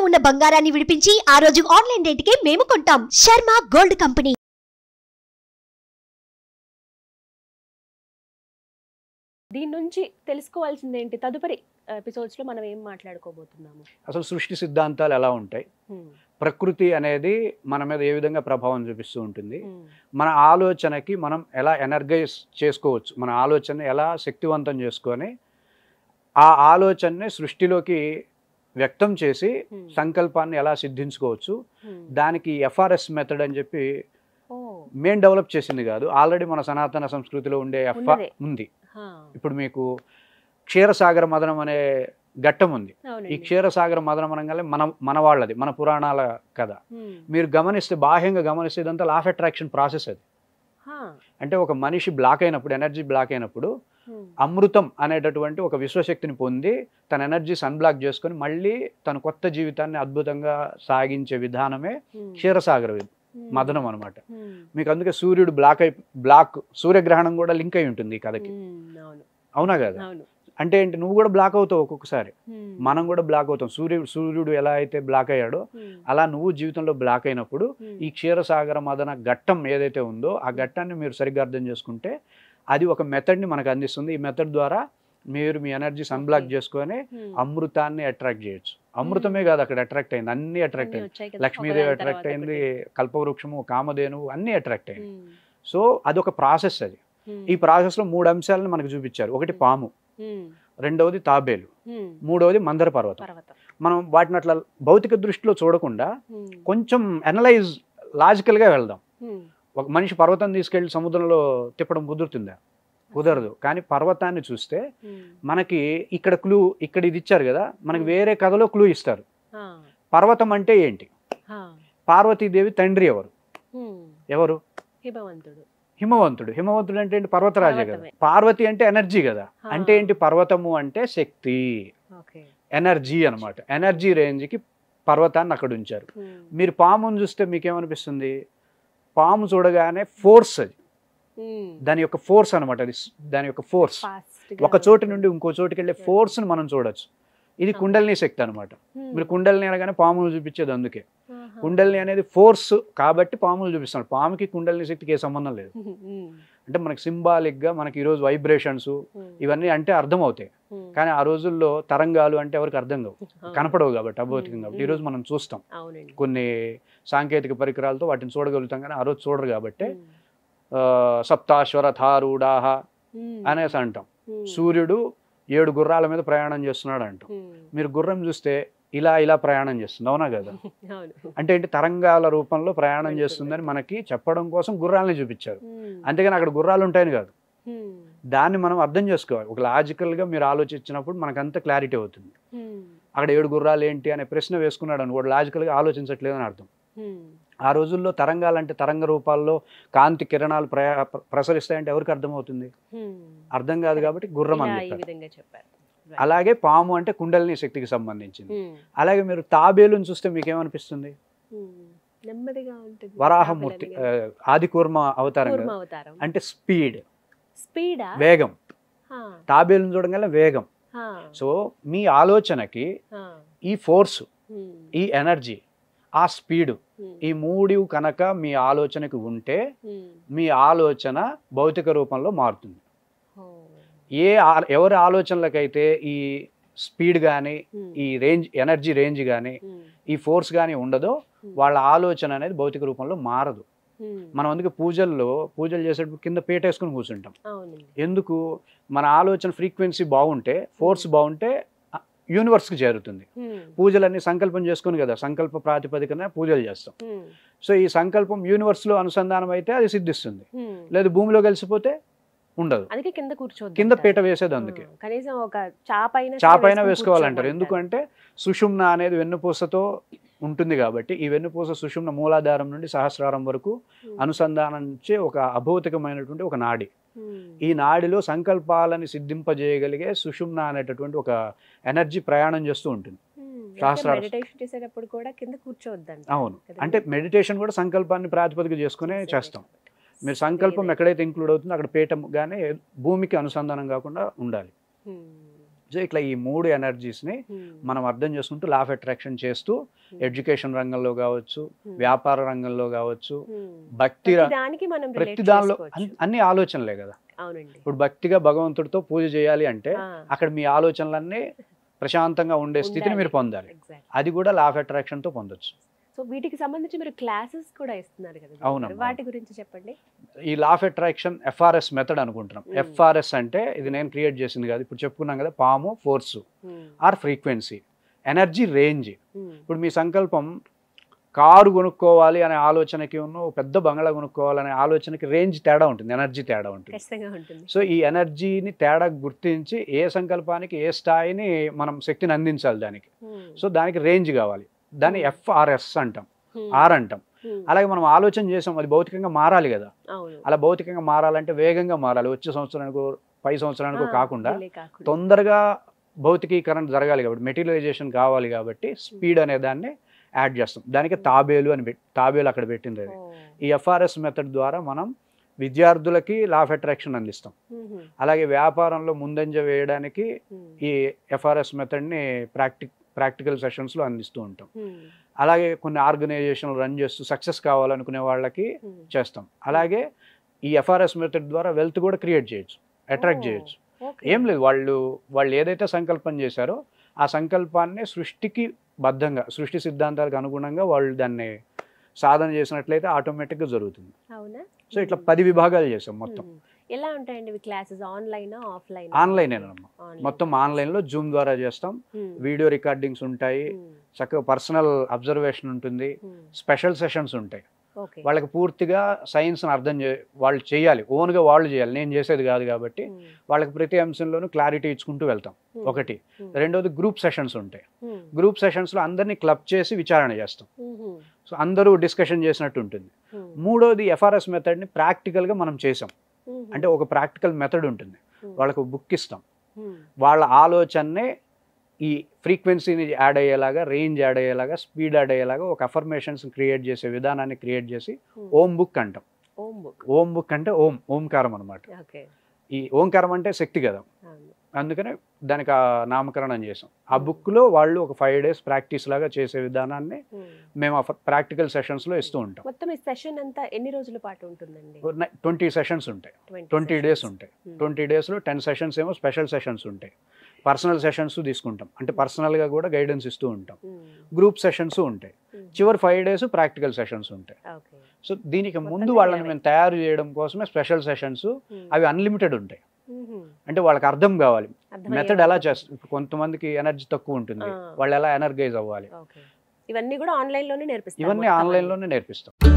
ఉన్న బంగారాన్ని విడిపించి ఆ రోజు ఆన్లైన్ రేటుకే మేము కొంటాం శర్మ గోల్డ్ కంపెనీ దీని నుంచి తెలుసుకోవాల్సింది ఏంటి తదుపరి ఎపిసోడ్స్ లో మనం ఏం మాట్లాడుకోబోతున్నాము అసలు సృష్టి సిద్ధాంతాలు ఎలా ఉంటాయి హ్మ్, ప్రకృతి అనేది మన మీద ఏ విధంగా ప్రభావం చూపిస్తూ ఉంటుంది హ్మ్, మన ఆలోచనకి మనం ఎలా ఎనర్గైజ్ చేసుకోవచ్చు మన ఆలోచనని ఎలా శక్తివంతం చేసుకొని ఆ ఆలోచనని సృష్టిలోకి వ్యక్తం చేసి హ్మ్, సంకల్పాన్ని ఎలా సిద్ధించుకోవచ్చు హ్మ్. దానికి ఎఫ్ఆర్ఎస్ మెథడ్ అని చెప్పి ఓ, మెయిన్ డెవలప్ చేసింది కాదు ఆల్రెడీ మన సనాతన సంస్కృతిలో ఉండే ఎఫ్ఆర్ ఉన్నదే. ఉంది హా, ఇప్పుడు మీకు క్షీరసాగర మదనం అనే ఘట్టం ఉంది ఈ అవునండి. క్షీరసాగర మదనం అనగానే మన మన వాళ్ళది మన పురాణాల కథ హ్మ్, మీరు గమనిస్తే బాహ్యంగా గమనిస్తే ఇదంతా లాఫ్ అట్రాక్షన్ ప్రాసెస్ అది హా, అంటే ఒక మనిషి బ్లాక్ అయినప్పుడు ఎనర్జీ బ్లాక్ అయినప్పుడు హ్మ్, అమృతం అనేటటువంటి ఒక విశ్వశక్తిని పొంది తన ఎనర్జీ సన్బ్లాక్ చేసుకొని మళ్ళీ తన కొత్త జీవితాన్ని అద్భుతంగా సాగించే విధానమే హ్మ్, క్షీరసాగర వి- హ్మ్, మదనం అనమాట హ్మ్, మీకు అందుకే సూర్యుడు బ్లాక్ అయి బ్లాక్ సూర్యగ్రహణం కూడా లింక్ అయి ఉంటుంది ఈ కథకి హ్మ్, అవును అవునా కదా అవును అంటే ఏంటి నువ్వు కూడా బ్లాక్ అవుతావు ఒక్కొక్కసారి హ్మ్, మనం కూడా బ్లాక్ అవుతాం సూర్యుడు సూర్యుడు ఎలా అయితే బ్లాక్ అయ్యాడో హ్మ్, అలా నువ్వు జీవితంలో బ్లాక్ అయినప్పుడు హ్మ్, ఈ క్షీరసాగర మదన ఘట్టం ఏదైతే ఉందో ఆ ఘట్టాన్ని మీరు సరిగ్గా అర్థం చేసుకుంటే అది ఒక మెథడ్ని మనకు అందిస్తుంది ఈ మెథడ్ ద్వారా మీరు మీ ఎనర్జీ సన్బ్లాక్ Okay. చేసుకొని హ్మ్. అమృతాన్ని అట్రాక్ట్ చేయొచ్చు అమృతమే కాదు అక్కడ అట్రాక్ట్ అయింది అన్ని అట్రాక్ట్ అన్నీ అయింది వచ్చాయి కదా, లక్ష్మీదేవి ఒకదాని అట్రాక్ట్ తర్వాత అయింది ఒకటి. కల్పవృక్షము కామధేనువు అన్ని అట్రాక్ట్ అయింది హ్మ్, సో అదొక ప్రాసెస్ అది హ్మ్, ఈ ప్రాసెస్లో మూడు అంశాలను మనకు చూపించారు ఒకటి పాము హ్మ్, రెండవది తాబేలు హ్మ్, మూడవది మందర పర్వతం పర్వతం మనం వాటిని అట్లా భౌతిక దృష్టిలో చూడకుండా హ్మ్, కొంచెం అనలైజ్ లాజికల్గా వెళ్దాం హ్మ్, ఒక మనిషి పర్వతం తీసుకెళ్లి సముద్రంలో తిప్పడం కుదురుతుందా కుదరదు కానీ పర్వతాన్ని చూస్తే హ్మ్, మనకి ఇక్కడ క్లూ ఇక్కడ ఇది ఇచ్చారు కదా మనకి Hmm. వేరే కథలో క్లూ ఇస్తారు హా, పర్వతం అంటే ఏంటి హా, పార్వతీదేవి తండ్రి ఎవరు హ్మ్, ఎవరు హిమవంతుడు హిమవంతుడు హిమవంతుడు అంటే ఏంటి పర్వతరాజే కదా పర్వతమే. పార్వతి అంటే ఎనర్జీ కదా హా, అంటే ఏంటి పర్వతము అంటే శక్తి ఓకే ఎనర్జీ అన్నమాట ఎనర్జీ రేంజ్కి పర్వతాన్ని అక్కడ ఉంచారు హ్మ్, మీరు పామును చూస్తే మీకేమనిపిస్తుంది పాము చూడగానే ఫోర్స్ అది హ్మ్, దాని యొక్క ఫోర్స్ అనమాట అది స్- దాని యొక్క ఫోర్స్ fast గా ఒక చోటు ఉంటుంది. నుండి ఇంకో చోటుకి వెళ్ళే ఫోర్స్ని మనం చూడొచ్చు ఇది అవును. కుండలిని శక్తి అనమాట హ్మ్, మీరు కుండలిని అనగానే పాములు చూపించేది అందుకే ఆహా. కుండలిని అనేది ఫోర్స్ కాబట్టి పాములు చూపిస్తున్నారు పాముకి కుండలిని శక్తికి ఏ సంబంధం లేదు హ్మ్, హ్మ్, అంటే మనకి సింబాలిక్గా మనకి ఈరోజు వైబ్రేషన్స్ హ్మ్, ఇవన్నీ అంటే అర్థం అవుతాయి హ్మ్, కానీ ఆ రోజుల్లో తరంగాలు అంటే ఎవరికి అర్థం కావు అవును. కనపడవు కాబట్టి అభౌతికం కాబట్టి మ్మ్. ఈరోజు మనం చూస్తాం అవునండి కొన్ని సాంకేతిక పరికరాలతో వాటిని చూడగలుగుతాం కానీ ఆ రోజు చూడరు కాబట్టి హ్మ్, ఆ, సప్తాశ్వర థారూఢాహ హ్మ్, అనేసి అంటాం హ్మ్, సూర్యుడు ఏడు గుర్రాల మీద ప్రయాణం చేస్తున్నాడు అంటాం హ్మ్, మీరు గుర్రం చూస్తే ఇలా ఇలా ప్రయాణం చేస్తుంది అవునా కదా అవును అంటే ఏంటి తరంగాల రూపంలో ప్రయాణం వెళ్తుంది. చేస్తుందని మనకి చెప్పడం కోసం గుర్రాలని చూపించారు హ్మ్, అంతేగాని అక్కడ గుర్రాలు ఉంటాయని కాదు హ్మ్, దాన్ని మనం అర్థం చేసుకోవాలి ఒక లాజికల్గా మీరు ఆలోచించినప్పుడు మనకంత క్లారిటీ అవుతుంది హ్మ్, అక్కడ ఏడు గుర్రాలు ఏంటి అనే ప్రశ్న వేసుకున్నాడు అనుకోడు లాజికల్గా ఆలోచించట్లేదని అర్థం హ్మ్, ఆ రోజుల్లో తరంగాలంటే తరంగ రూపాల్లో కాంతి కిరణాలు ప్రయా ప్ర- ప్రసరిస్తాయంటే ఎవరికి అర్థమవుతుంది హ్మ్. అర్థం కాదు కాబట్టి గుర్రం అని ఇలా ఈ చెప్పారు విధంగా చెప్పారు Right. అలాగే పాము అంటే కుండలిని శక్తికి సంబంధించింది హ్మ్, అలాగే మీరు తాబేలుని చూస్తే మీకు ఏమనిపిస్తుంది హ్మ్. నెమ్మదిగా ఉంటుంది వరాహమూర్తి ఆ, ఆదికూర్మ అవతారం కూర్మ కదా అవతారం అంటే స్పీడ్ స్పీడా వేగం తాబేలుని చూడగానే వేగం సో మీ ఆలోచనకి ఈ ఫోర్స్ ఈ ఎనర్జీ ఆ స్పీడు ఈ మూడు కనుక మీ ఆలోచనకి ఉంటే మీ ఆలోచన భౌతిక రూపంలో మారుతుంది ఏ ఆ- ఎవరి ఆలోచనలకైతే ఈ స్పీడ్ కానీ ఈ రేంజ్ ఎనర్జీ రేంజ్ కానీ ఈ ఫోర్స్ కానీ ఉండదో వాళ్ళ ఆలోచన అనేది భౌతిక రూపంలో మారదు మనం అందుకే పూజల్లో పూజలు చేసేటప్పుడు కింద పీట వేసుకుని కూర్చుంటాం అవునండి ఎందుకు మన ఆలోచన ఫ్రీక్వెన్సీ బాగుంటే ఫోర్స్ బాగుంటే యూనివర్స్కి చేరుతుంది హ్మ్, పూజలన్నీ సంకల్పం చేసుకుని కదా సంకల్ప ప్రాతిపదికన పూజలు చేస్తాం హ్మ్, సో ఈ సంకల్పం యూనివర్స్లో అనుసంధానం అయితే అది సిద్ధిస్తుంది హ్మ్. లేదు భూమిలో కలిసిపోతే ఉండదు అందుకే కింద కూర్చోద్దు కింద అంటారు. పీట వేసేది అందుకే ఆ, కనీసం ఒక చాపైన చాపైన వేసుకోవాలంటారు ఎందుకంటే సుషుమ్న అనేది వెన్నుపూసతో ఉంటుంది కాబట్టి ఈ వెన్నుపూస సుషుమ్న మూలాధారం నుండి సహస్రారం వరకు అనుసంధానించే ఒక అభౌతికమైనటువంటి ఒక నాడి ఈ నాడిలో సంకల్పాలని సిద్ధింపజేయగలిగే సుషుమ్న అనేటటువంటి ఒక ఎనర్జీ ప్రయాణం చేస్తూ ఉంటుంది శాస్త్రాలు- మెడిటేషన్ చేసేటప్పుడు కూడా కింద కూర్చోవద్దంట అవును అంటే మెడిటేషన్ కూడా సంకల్పాన్ని ప్రాతిపదిక చేసుకునే చేస్తాం మీరు సంకల్పం ఎక్కడైతే ఇంక్లూడ్ అవుతుందో అక్కడ పీఠం కానీ భూమికి అనుసంధానం కాకుండా ఉండాలి సో ఇట్లా ఈ మూడు ఎనర్జీస్ని Hmm. మనం అర్థం చేసుకుంటూ లా ఆఫ్ అట్రాక్షన్ చేస్తూ Hmm. ఎడ్యుకేషన్ రంగంలో కావచ్చు Hmm. వ్యాపార రంగంలో కావచ్చు Hmm. భక్తి ర- ప్రతి దానికి మనం relate ప్రతి దానిలో చేసుకోవచ్చు. అన్- అన్ని ఆలోచనలే కదా అవునండి ఇప్పుడు భక్తిగా భగవంతుడితో పూజ చేయాలి అంటే ఆ, అక్కడ మీ ఆలోచనలన్నీ ప్రశాంతంగా ఉండే స్థితిని ఉండాలి. మీరు పొందాలి exactly. అది కూడా లా ఆఫ్ అట్రాక్షన్తో పొందొచ్చు సో వీటికి సంబంధించి మీరు క్లాసెస్ కూడా ఇస్తున్నారు కదా అవునమ్మా. వాటి గురించి చెప్పండి ఈ law of attraction FRS method అనుకుంటున్నాం Hmm. ఎఫ్ఆర్ఎస్ అంటే ఇది నేను క్రియేట్ చేసింది కాదు ఇప్పుడు చెప్పుకున్నాం కదా పాము force Hmm. R frequency energy range Hmm. ఇప్పుడు మీ సంకల్పం కారు కొనుక్కోవాలి అనే ఆలోచనకి ఉన్న ఓ పెద్ద బంగ్లా కొనుక్కోవాలనే ఆలోచనకి రేంజ్ తేడా ఉంటుంది ఎనర్జీ తేడా ఉంటుంది ఖచ్చితంగా ఉంటుంది సో ఈ ఎనర్జీని తేడా గుర్తించి ఏ సంకల్పానికి ఏ స్థాయిని మనం శక్తిని అందించాలి దానికి Hmm. సో దానికి రేంజ్ కావాలి దాన్ని Hmm. ఎఫ్ఆర్ఎస్ అంటాం Hmm. ఆర్ అంటాం Hmm. అలాగే మనం ఆలోచన చేసాం అది భౌతికంగా మారాలి కదా అవును అలా భౌతికంగా మారాలంటే వేగంగా మారాలి వచ్చే సంవత్సరానికో పై సంవత్సరానికో ఆ, కాకుండా delay కాకుండా. తొందరగా భౌతికీకరణ జరగాలి కాబట్టి మెటీరియలైజేషన్ కావాలి కాబట్టి స్పీడ్ అనే దాన్ని యాడ్ చేస్తాం దానికి తాబేలు అని పెట్టి తాబేలు అక్కడ పెట్టింది అది ఓ. ఈ ఎఫ్ఆర్ఎస్ మెథడ్ ద్వారా మనం విద్యార్థులకి లా ఆఫ్ అట్రాక్షన్ అందిస్తాం Mhm. అలాగే వ్యాపారంలో ముందంజ వేయడానికి Hmm. ఈ ఎఫ్ఆర్ఎస్ మెథడ్ని ప్రాక్టి ప్రాక్టికల్ సెషన్స్లో అందిస్తూ ఉంటాం Hmm. అలాగే కొన్ని ఆర్గనైజేషన్లు రన్ చేస్తూ సక్సెస్ కావాలనుకునే వాళ్ళకి Hmm. చేస్తాం అలాగే ఈ ఎఫ్ఆర్ఎస్ మెథడ్ ద్వారా వెల్త్ కూడా క్రియేట్ చేయొచ్చు అట్రాక్ట్ ఓ. చేయొచ్చు Okay. ఏం లేదు వాళ్ళు వాళ్ళు ఏదైతే సంకల్పం చేశారో ఆ సంకల్పాన్ని సృష్టికి బద్ధంగా సృష్టి సిద్ధాంతాలకు అనుగుణంగా వాళ్ళు దాన్ని సాధన చేసినట్లయితే ఆటోమేటిక్గా జరుగుతుంది అవునా సో ఇట్లా పది విభాగాలు చేసాం మొత్తం Hmm. ఎలా ఉంటాయండి ఇవి క్లాసెస్ ఆన్లైన్ ఆఫ్లైన్ ఆన్లైనేనమ్మా మొత్తం ఆన్లైన్లో జూమ్ ద్వారా చేస్తాం వీడియో రికార్డింగ్స్ ఉంటాయి చక్కగా పర్సనల్ అబ్జర్వేషన్ ఉంటుంది స్పెషల్ సెషన్స్ ఉంటాయి ఓకే వాళ్ళకి పూర్తిగా సైన్స్ని అర్థం చే వాళ్ళు చేయాలి ఓన్గా వాళ్ళు చేయాలి నేను చేసేది కాదు కాబట్టి వాళ్ళకి ప్రతి అంశంలోనూ క్లారిటీ ఇచ్చుకుంటూ వెళ్తాం ఒకటి రెండోది గ్రూప్ సెషన్స్ ఉంటాయి గ్రూప్ సెషన్స్లో అందరినీ క్లబ్ చేసి విచారణ చేస్తాం సో అందరూ డిస్కషన్ చేసినట్టు ఉంటుంది మూడోది ఎఫ్ఆర్ఎస్ మెథడ్ని ప్రాక్టికల్గా మనం చేసాం అంటే ఒక ప్రాక్టికల్ మెథడ్ ఉంటుంది వాళ్ళకు బుక్ ఇస్తాం వాళ్ళ ఆలోచననే ఈ ఫ్రీక్వెన్సీని యాడ్ అయ్యేలాగా రేంజ్ యాడ్ అయ్యేలాగా స్పీడ్ యాడ్ అయ్యేలాగా ఒక అఫర్మేషన్స్ క్రియేట్ చేసే విధానాన్ని క్రియేట్ చేసి ఓం బుక్ అంటాం ఓం బుక్ ఓం బుక్ అంటే ఓం ఓంకారం అనమాట ఓకే ఈ ఓంకారం అంటే శక్తి కదా అందుకనే దానికి ఆ నామకరణం చేసాం ఆ బుక్లో వాళ్ళు ఒక ఫైవ్ డేస్ ప్రాక్టీస్ లాగా చేసే విధానాన్ని మేము ఆ ప్రాక్టికల్ సెషన్స్లో ఇస్తూ ఉంటాం మొత్తం ఈ సెషన్ అంతా ఎన్ని రోజుల పాటు ఉంటుందండి ట్వంటీ సెషన్స్ ఉంటాయి ట్వంటీ డేస్ ఉంటాయి ట్వంటీ డేస్లో టెన్ సెషన్స్ ఏమో స్పెషల్ సెషన్స్ ఉంటాయి పర్సనల్ సెషన్స్ తీసుకుంటాం అంటే పర్సనల్గా కూడా గైడెన్స్ ఇస్తూ ఉంటాం గ్రూప్ సెషన్స్ ఉంటాయి చివరి ఫైవ్ డేస్ ప్రాక్టికల్ సెషన్స్ ఉంటాయి ఓకే సో దీనికి ముందు మొత్తంగా వాళ్ళని ఇరవై. మేము తయారు చేయడం కోసమే స్పెషల్ సెషన్స్ అవి అన్లిమిటెడ్ ఉంటాయి అంటే వాళ్ళకి అర్థం కావాలి మెథడ్ ఎలా చేస్తారు ఇప్పుడు కొంతమందికి ఎనర్జీ తక్కువ ఉంటుంది ఆ. వాళ్ళు ఎలా ఎనర్గైజ్ అవ్వాలి ఓకే ఇవన్నీ కూడా ఆన్లైన్ లోనే నేర్పిస్తారు ఇవన్నీ మొత్తం ఆన్లైన్లోనే నేర్పిస్తాం